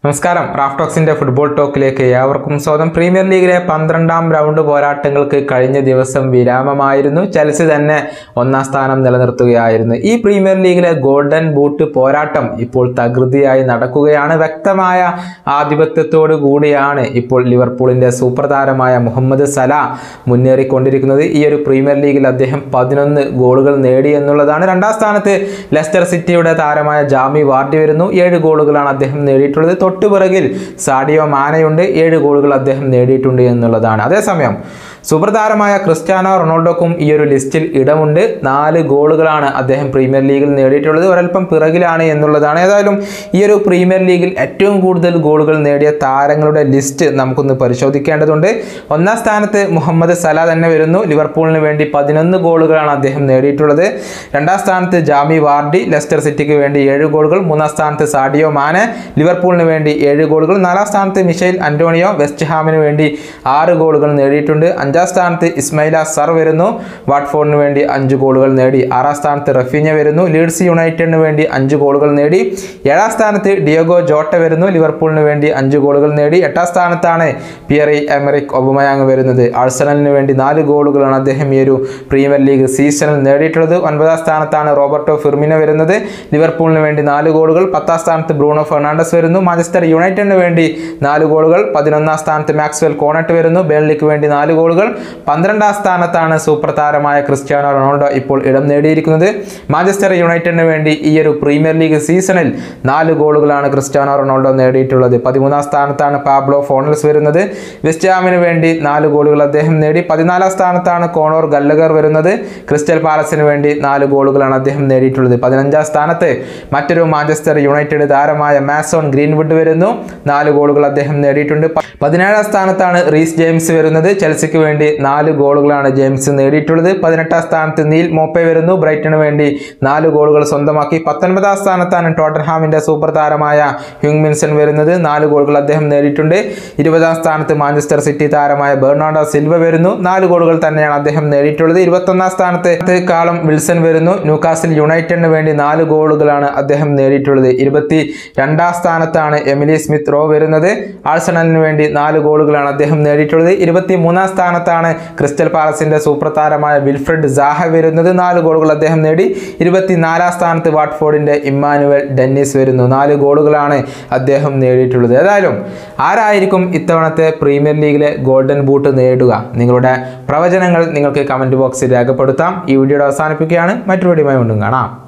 നമസ്കാരം റാഫ്റ്റോക്സിന്റെ ഫുട്ബോൾ ടോക്കിലേക്ക് ഏവർക്കും സ്വാഗതം പ്രീമിയർ ലീഗിലെ പന്ത്രണ്ടാം റൗണ്ട് പോരാട്ടങ്ങൾക്ക് കഴിഞ്ഞ ദിവസം വിരാമമായിരുന്നു ചെൽസി തന്നെ ഒന്നാം സ്ഥാനം നിലനിർത്തുകയായിരുന്നു ഈ പ്രീമിയർ ലീഗിലെ ഗോൾഡൻ ബൂട്ട് പോരാട്ടം ഇപ്പോൾ തകൃതിയായി നടക്കുകയാണ് വ്യക്തമായ ആധിപത്യത്തോടു കൂടിയാണ് ഇപ്പോൾ ലിവർപൂളിന്റെ സൂപ്പർ താരമായ മുഹമ്മദ് സല മുന്നേറിക്കൊണ്ടിരിക്കുന്നത് ഈ ഒരു പ്രീമിയർ ലീഗിൽ അദ്ദേഹം പതിനൊന്ന് ഗോളുകൾ നേടി എന്നുള്ളതാണ് രണ്ടാം സ്ഥാനത്ത് ലെസ്റ്റർ സിറ്റിയുടെ താരമായ ജാമി വാർഡി വരുന്നു ഏഴ് ഗോളുകളാണ് അദ്ദേഹം നേടിയിട്ടുള്ളത് തൊട്ടുപിറകിൽ സാഡിയോ മാനയുണ്ട് ഏഴ് ഗോളുകൾ അദ്ദേഹം നേടിയിട്ടുണ്ട് എന്നുള്ളതാണ് അതേസമയം സൂപ്പർ താരമായ ക്രിസ്ത്യാനോ റൊണാൾഡോക്കും ഈ ഒരു ലിസ്റ്റിൽ ഇടമുണ്ട് നാല് ഗോളുകളാണ് അദ്ദേഹം പ്രീമിയർ ലീഗിൽ നേടിയിട്ടുള്ളത് ഒരൽപ്പം പിറകിലാണ് എന്നുള്ളതാണ് ഏതായാലും ഈ ഒരു പ്രീമിയർ ലീഗിൽ ഏറ്റവും കൂടുതൽ ഗോളുകൾ നേടിയ താരങ്ങളുടെ ലിസ്റ്റ് നമുക്കൊന്ന് പരിശോധിക്കേണ്ടതുണ്ട് ഒന്നാം സ്ഥാനത്ത് മുഹമ്മദ് സല തന്നെ വരുന്നു ലിവർപൂളിന് വേണ്ടി പതിനൊന്ന് ഗോളുകളാണ് അദ്ദേഹം നേടിയിട്ടുള്ളത് രണ്ടാം സ്ഥാനത്ത് ജാമി വാർഡി ലെസ്റ്റർ സിറ്റിക്ക് വേണ്ടി ഏഴ് ഗോളുകൾ മൂന്നാം സ്ഥാനത്ത് സാഡിയോ മാനെ ലിവർപൂളിന് വേണ്ടി ഏഴ് ഗോളുകൾ നാലാം സ്ഥാനത്ത് മിഷേൽ അന്റോണിയോ വെസ്റ്റ് ഹാമിന് വേണ്ടി ആറ് ഗോളുകൾ നേടിയിട്ടുണ്ട് അഞ്ചാം സ്ഥാനത്ത് ഇസ്മൈല സർ വരുന്നു വാട്ട്ഫോർഡിന് വേണ്ടി അഞ്ച് ഗോളുകൾ നേടി ആറാം സ്ഥാനത്ത് റഫീഞ്ഞ വരുന്നു ലീഡ്സ് യുണൈറ്റഡിന് വേണ്ടി അഞ്ച് ഗോളുകൾ നേടി ഏഴാം സ്ഥാനത്ത് ഡിയോഗോ ജോട്ട വരുന്നു ലിവർപൂളിന് വേണ്ടി അഞ്ച് ഗോളുകൾ നേടി എട്ടാം സ്ഥാനത്താണ് പിയറി എമറിക് ഒബമയാങ് വരുന്നത് ആഴ്സണലിന് വേണ്ടി നാല് ഗോളുകളാണ് അദ്ദേഹം ഈ ഒരു പ്രീമിയർ ലീഗ് സീസണിൽ നേടിയിട്ടുള്ളത് ഒൻപതാം സ്ഥാനത്താണ് റോബർട്ടോ ഫിർമിന വരുന്നത് ലിവർപൂളിന് വേണ്ടി നാല് ഗോളുകൾ പത്താം സ്ഥാനത്ത് ബ്രൂണോ ഫെർണാണ്ടസ് വരുന്നു മാഞ്ചസ്റ്റർ യുണൈറ്റഡിന് വേണ്ടി നാല് ഗോളുകൾ പതിനൊന്നാം സ്ഥാനത്ത് മാക്സ്വെൽ കോണറ്റ് വരുന്നു ബേൺലിക്ക് വേണ്ടി നാല് ഗോളുകൾ പന്ത്രണ്ടാം സ്ഥാനത്താണ് സൂപ്പർ താരമായ ക്രിസ്ത്യാനോ റൊണാൾഡോ ഇപ്പോൾ ഇടം നേടിയിരിക്കുന്നത് മാഞ്ചസ്റ്റർ യുണൈറ്റഡിന് വേണ്ടി ഈ ഒരു പ്രീമിയർ ലീഗ് സീസണിൽ നാല് ഗോളുകളാണ് ക്രിസ്ത്യാനോ റൊണാൾഡോ നേടിയിട്ടുള്ളത് പതിമൂന്നാം സ്ഥാനത്താണ് പാബ്ലോ ഫോണൽസ് വരുന്നത് വെസ്റ്റ് ഹാമിന് വേണ്ടി നാല് ഗോളുകൾ അദ്ദേഹം നേടി പതിനാലാം സ്ഥാനത്താണ് കോണോർ ഗല്ലഗർ വരുന്നത് ക്രിസ്റ്റൽ പാലസിന് വേണ്ടി നാല് ഗോളുകളാണ് അദ്ദേഹം നേടിയിട്ടുള്ളത് പതിനഞ്ചാം സ്ഥാനത്ത് മറ്റൊരു മാഞ്ചസ്റ്റർ യുണൈറ്റഡ് താരമായ മാസോൺ ഗ്രീൻവുഡ് വരുന്നു നാല് ഗോളുകൾ അദ്ദേഹം നേടിയിട്ടുണ്ട് പ- പതിനേഴാം സ്ഥാനത്താണ് റീസ് ജെയിംസ് വരുന്നത് ചെൽസിക്ക് വേണ്ടി നാല് ഗോളുകളാണ് ജെയിംസ് നേടിയിട്ടുള്ളത് പതിനെട്ടാം സ്ഥാനത്ത് നീൽ മോപ്പെ വരുന്നു ബ്രൈറ്റന് വേണ്ടി നാല് ഗോളുകൾ സ്വന്തമാക്കി പത്തൊൻപതാം സ്ഥാനത്താണ് ടോട്ടൻഹാമിന്റെ സൂപ്പർ താരമായ ഹ്യൂങ് മിൻസൺ വരുന്നത് നാല് ഗോളുകൾ അദ്ദേഹം നേടിയിട്ടുണ്ട് ഇരുപതാം സ്ഥാനത്ത് മാഞ്ചസ്റ്റർ സിറ്റി താരമായ ബെർണാഡോ സിൽവ വരുന്നു നാല് ഗോളുകൾ തന്നെയാണ് അദ്ദേഹം നേടിയിട്ടുള്ളത് ഇരുപത്തൊന്നാം സ്ഥാനത്ത് കാളം വിൽസൺ വരുന്നു ന്യൂകാസിൽ യുണൈറ്റഡിന് വേണ്ടി നാല് ഗോളുകളാണ് അദ്ദേഹം നേടിയിട്ടുള്ളത് ഇരുപത്തി രണ്ടാം സ്ഥാനത്താണ് എമിലി സ്മിത്ത് റോ വരുന്നത് ആഴ്സണലിന് വേണ്ടി നാല് ഗോളുകളാണ് അദ്ദേഹം നേടിയിട്ടുള്ളത് ഇരുപത്തി മൂന്നാം സ്ഥാനത്താണ് ക്രിസ്റ്റൽ പാലസിന്റെ സൂപ്പർ താരമായ വിൽഫ്രഡ് സാഹ വരുന്നത് നാല് ഗോളുകൾ അദ്ദേഹം നേടി ഇരുപത്തിനാലാം സ്ഥാനത്ത് വാട്ട്ഫോർഡിന്റെ ഇമ്മാനുവൽ ഡെന്നിസ് വരുന്നു നാല് ഗോളുകളാണ് അദ്ദേഹം നേടിയിട്ടുള്ളത് ഏതായാലും ആരായിരിക്കും ഇത്തവണത്തെ പ്രീമിയർ ലീഗിലെ ഗോൾഡൻ ബൂട്ട് നേടുക നിങ്ങളുടെ പ്രവചനങ്ങൾ നിങ്ങൾക്ക് കമന്റ് ബോക്സിൽ രേഖപ്പെടുത്താം ഈ വീഡിയോയുടെ അവസാനിപ്പിക്കുകയാണ് മറ്റൊരു വീഡിയോയുമായി വീണ്ടും കാണാം